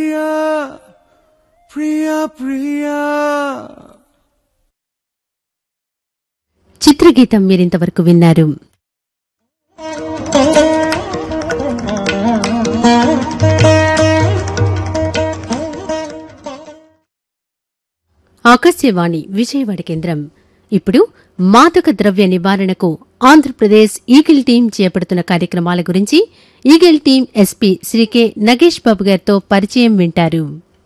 ప్రియా ప్రియా ప్రియా చిత్రగీతం మీరింతవరకు విన్నారు ఆకాశవాణి విజయవాడ కేంద్రం ఇప్పుడు మాదక ద్రవ్య నివారణకు ఆంధ్రప్రదేశ్ ఈగిల్ టీం చేపడుతున్న కార్యక్రమాల గురించి eagle team SP Shri K Nagesh Babu గారితో పరిచయం వింటారు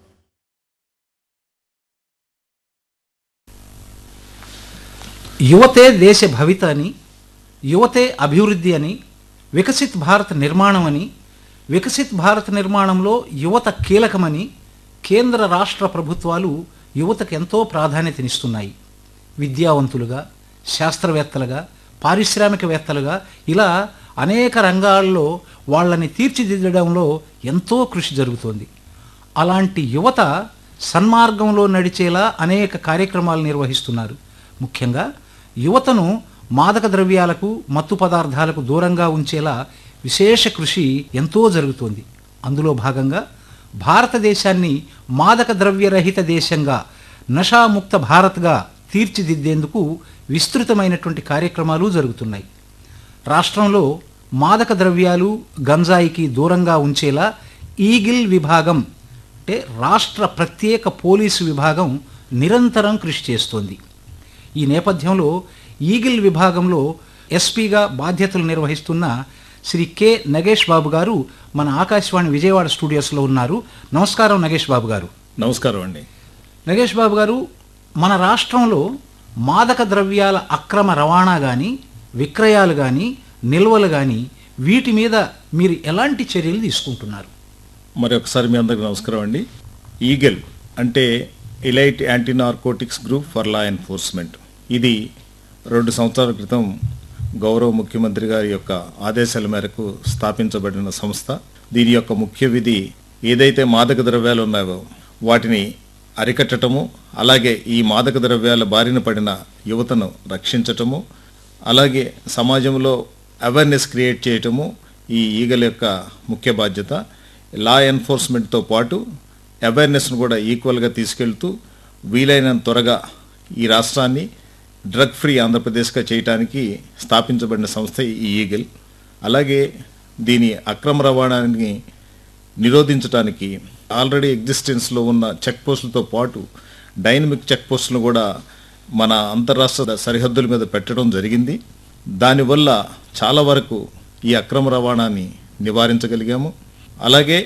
యువతే దేశ భవిత అని యువతే అభివృద్ధి అని వికసిత్ భారత్ నిర్మాణం అని వికసిత్ భారత్ నిర్మాణంలో యువత కీలకమని కేంద్ర రాష్ట్ర ప్రభుత్వాలు యువతకు ఎంతో ప్రాధాన్యతనిస్తున్నాయి విద్యావంతులుగా శాస్త్రవేత్తలుగా పారిశ్రామికవేత్తలుగా ఇలా అనేక రంగాల్లో వాళ్ళని తీర్చిదిద్దడంలో ఎంతో కృషి జరుగుతోంది అలాంటి యువత సన్మార్గంలో నడిచేలా అనేక కార్యక్రమాలు నిర్వహిస్తున్నారు ముఖ్యంగా యువతను మాదక ద్రవ్యాలకు మత్తు పదార్థాలకు దూరంగా ఉంచేలా విశేష కృషి ఎంతో జరుగుతోంది అందులో భాగంగా భారతదేశాన్ని మాదక ద్రవ్యరహిత దేశంగా నషాముక్త భారత్గా తీర్చిదిద్దేందుకు విస్తృతమైనటువంటి కార్యక్రమాలు జరుగుతున్నాయి రాష్ట్రంలో మాదక ద్రవ్యాలు గంజాయికి దూరంగా ఉంచేలా ఈగిల్ విభాగం అంటే రాష్ట్ర ప్రత్యేక పోలీసు విభాగం నిరంతరం కృషి చేస్తోంది ఈ నేపథ్యంలో ఈగిల్ విభాగంలో ఎస్పీగా బాధ్యతలు నిర్వహిస్తున్న శ్రీ కె నగేష్ బాబు గారు మన ఆకాశవాణి విజయవాడ స్టూడియోస్లో ఉన్నారు నమస్కారం నగేష్ బాబు గారు నమస్కారం అండి నగేష్ బాబు గారు మన రాష్ట్రంలో మాదక ద్రవ్యాల అక్రమ రవాణా కానీ విక్రయాలు కానీ నిల్వలు కానీ వీటి మీద మీరు ఎలాంటి చర్యలు తీసుకుంటున్నారు మరి ఒకసారి మీ అందరికి నమస్కారం అండి ఈగల్ అంటే elite anti narcotics group for law enforcement ఇది రెండు సంవత్సరాల క్రితం గౌరవ ముఖ్యమంత్రి గారి యొక్క ఆదేశాల మేరకు స్థాపించబడిన సంస్థ దీని యొక్క ముఖ్య విధి ఏదైతే మాదక ద్రవ్యాలు ఉన్నాయో వాటిని అరికట్టటము అలాగే ఈ మాదక ద్రవ్యాల బారిన పడిన యువతను రక్షించటము అలాగే సమాజంలో అవేర్నెస్ క్రియేట్ చేయటము ఈ ఈగల యొక్క ముఖ్య బాధ్యత లా ఎన్ఫోర్స్మెంట్తో పాటు అవేర్నెస్ను కూడా ఈక్వల్గా తీసుకెళ్తూ వీలైనంత త్వరగా ఈ రాష్ట్రాన్ని డ్రగ్ ఫ్రీ ఆంధ్రప్రదేశ్గా చేయటానికి స్థాపించబడిన సంస్థ ఈ ఈగల్ అలాగే దీని అక్రమ రవాణాని నిరోధించడానికి ఆల్రెడీ ఎగ్జిస్టెన్స్లో ఉన్న చెక్ పోస్టులతో పాటు డైనమిక్ చెక్ పోస్టులను కూడా మన అంతరాష్ట్ర సరిహద్దుల మీద పెట్టడం జరిగింది దానివల్ల చాలా వరకు ఈ అక్రమ రవాణాని నివారించగలిగాము అలాగే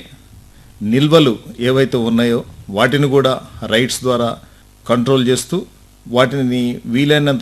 నిల్వలు ఏవైతే ఉన్నాయో వాటిని కూడా రైట్స్ ద్వారా కంట్రోల్ చేస్తూ వాటిని వీలైనంత